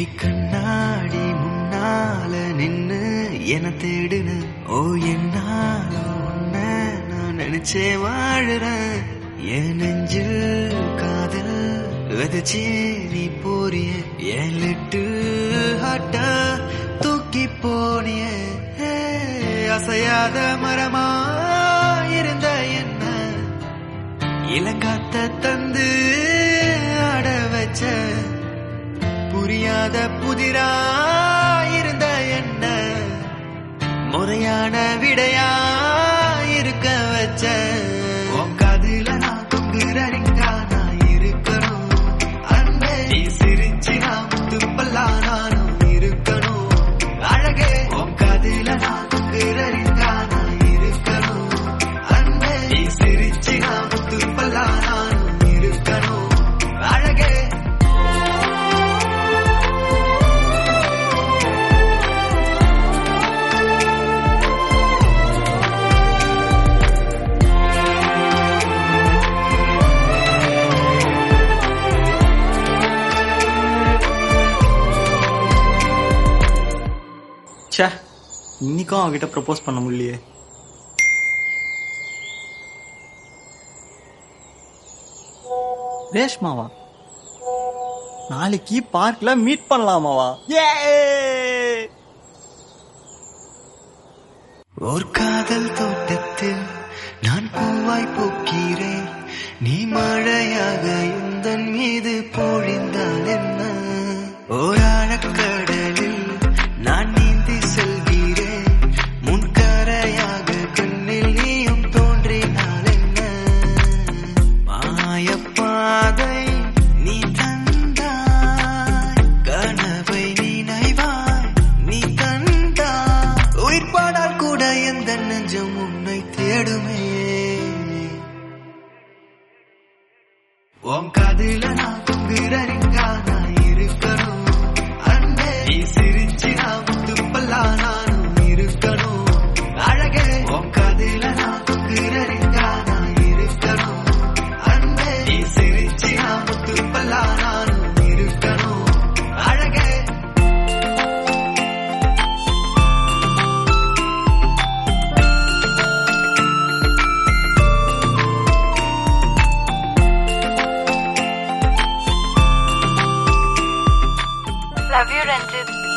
கண்ணாடி முன்னால நின்னு என தேடுன ஓ என்னால உன்ன நான் நினைச்சே வாழுறேன் என் நெஞ்சில் காதல் விதைச்சே நீ போறிய என் லிட்டு ஹட்ட தூக்கி போனிய ஏ, அசையாத மரமா இருந்த என்ன இளங்காத்த தந்து ஆட வச்ச புரியாத புதிரா இருந்த என்ன முறையான விடையா இருக்க வச்ச உன் காதுல நான் தொங்குறறிங்கா நான் இருக்கணும் அன்பே நீ சிரிச்சு நான் துப்பல்லா நானும் இருக்கணும் அழகே உன் காதுல நான் தொங்குறறிங்கா நான் இருக்கணும் அன்பே நீ சிரிச்சு நான் துப்பல்லா நானும் இருக்கணும் அழகே ச்சே இன்னைக்கும் அவகிட்ட ப்ரப்போஸ் பண்ண முடியலையே ரேஷ்மாவா நாளைக்கு பார்க்ல மீட் பண்ணலாமாவா ஏ ஓர் காதல் தோட்டத்தில் நான் பூவாய் பூக்கிறேன் நீ மழையாக எந்தன் மீது பொழிந்தால் என்ன ஓர் ஆழக்கடலில் நான் நீந்தி செல்கிறேன் முன்கரையாக கண்ணில் நீயும் தோன்றினால் என்ன மாயப்பாதை நீ தந்தாய் கனவை நினைவாய் நீ தந்தாய் உயிர் பாடால் கூட எந்த நெஞ்சம் உன்னை தேடுமே உன் காதுல நான் தொங்குறறிங்கா நான் இருக்கணும் அன்பே நீ சிரிச்சு நான் துப்பல்லா நானும் இருக்கணும் அழகே உன் காதுல நான் தொங்குறறிங்கா நான் இருக்கணும் அன்பே நீ சிரிச்சு நான் துப்பல்லா நானும் இருக்கணும் அழகே Love you, Ranjit.